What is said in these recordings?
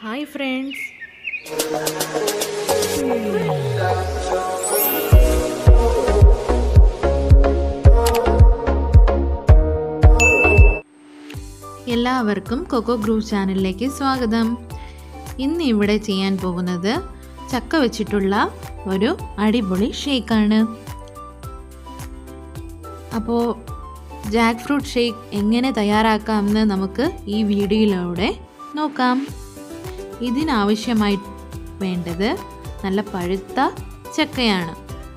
Hi friends എല്ലാവർക്കും coco group ചാനലിലേക്ക് സ്വാഗതം ഇന്ന് ഇവിടെ ചെയ്യാൻ പോകുന്നത് ചക്ക വെച്ചിട്ടുള്ള ഒരു അടിപൊളി ഷേക്കാണ് അപ്പോൾ ജാക്ക് ഫ്രൂട്ട് ഷേക്ക് എങ്ങനെ തയ്യാറാക്കാമെന്ന് നമുക്ക് ഈ വീഡിയോയിലൂടെ നോക്കാം ഇതിനാവശ്യമായി വേണ്ടത് നല്ല പഴുത്ത ചക്കയാണ്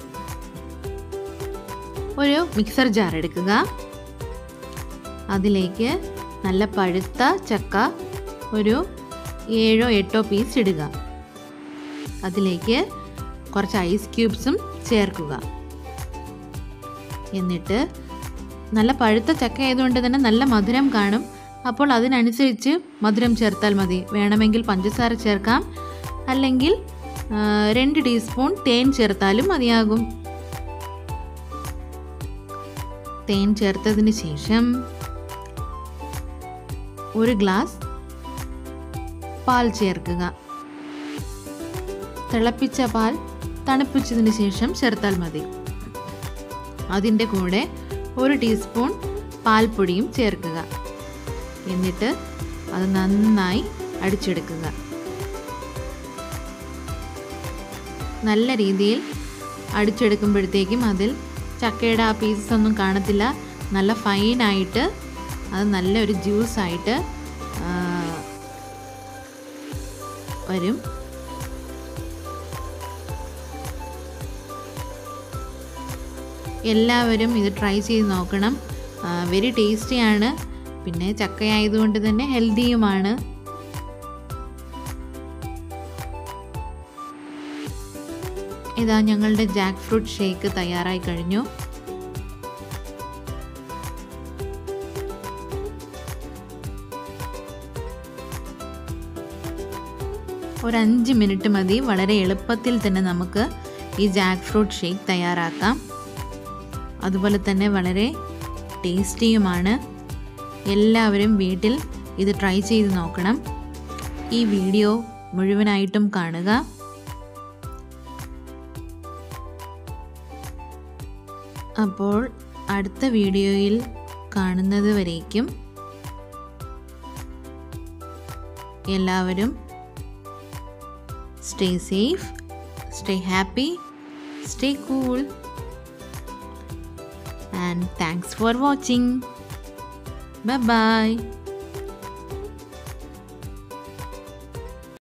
ഒരു മിക്സർ ജാർ എടുക്കുക അതിലേക്ക് നല്ല പഴുത്ത ചക്ക ഒരു ഏഴോ എട്ടോ പീസ് ഇടുക അതിലേക്ക് കുറച്ച് ഐസ് ക്യൂബ്സും ചേർക്കുക എന്നിട്ട് നല്ല പഴുത്ത ചക്ക ആയതുകൊണ്ട് തന്നെ നല്ല മധുരം കാണും അപ്പോൾ അതിനനുസരിച്ച് മധുരം ചേർത്താൽ മതി വേണമെങ്കിൽ പഞ്ചസാര ചേർക്കാം അല്ലെങ്കിൽ ആ, രണ്ട് ടീസ്പൂൺ തേൻ ചേർത്താലും മതിയാകും തേൻ ചേർത്തതിന് ശേഷം ഒരു ഗ്ലാസ് പാൽ ചേർക്കുക തിളപ്പിച്ച പാൽ തണുപ്പിച്ചതിന് ശേഷം ചേർത്താൽ മതി അതിൻ്റെ കൂടെ ഒരു ടീസ്പൂൺ പാൽപ്പൊടിയും ചേർക്കുക എന്നിട്ട് അത് നന്നായി അടിച്ചെടുക്കുക നല്ല രീതിയിൽ അടിച്ചെടുക്കുമ്പോഴത്തേക്കും അതിൽ ചക്കയുടെ ആ പീസസ് ഒന്നും കാണത്തില്ല നല്ല ഫൈനായിട്ട് അത് നല്ലൊരു ജ്യൂസായിട്ട് വരും എല്ലാവരും ഇത് ട്രൈ ചെയ്ത് നോക്കണം വെരി ടേസ്റ്റിയാണ് പിന്നെ ചക്കയായതുകൊണ്ട് തന്നെ ഹെൽത്തിയുമാണ് ഇതാ ഞങ്ങളുടെ ജാക്ക് ഫ്രൂട്ട് ഷേക്ക് തയ്യാറായി കഴിഞ്ഞു ഒരു അഞ്ച് മിനിറ്റ് മതി വളരെ എളുപ്പത്തിൽ തന്നെ നമുക്ക് ഈ ജാക്ക് ഫ്രൂട്ട് ഷേക്ക് തയ്യാറാക്കാം അതുപോലെ തന്നെ വളരെ ടേസ്റ്റിയുമാണ് എല്ലാവരും വീട്ടിൽ ഇത് ട്രൈ ചെയ്ത് നോക്കണം ഈ വീഡിയോ മുഴുവനായിട്ടും കാണുക അപ്പോൾ അടുത്ത വീഡിയോയിൽ കാണുന്നത് വരേക്കും എല്ലാവരും stay safe, stay happy, stay cool. And thanks for watching. Bye bye.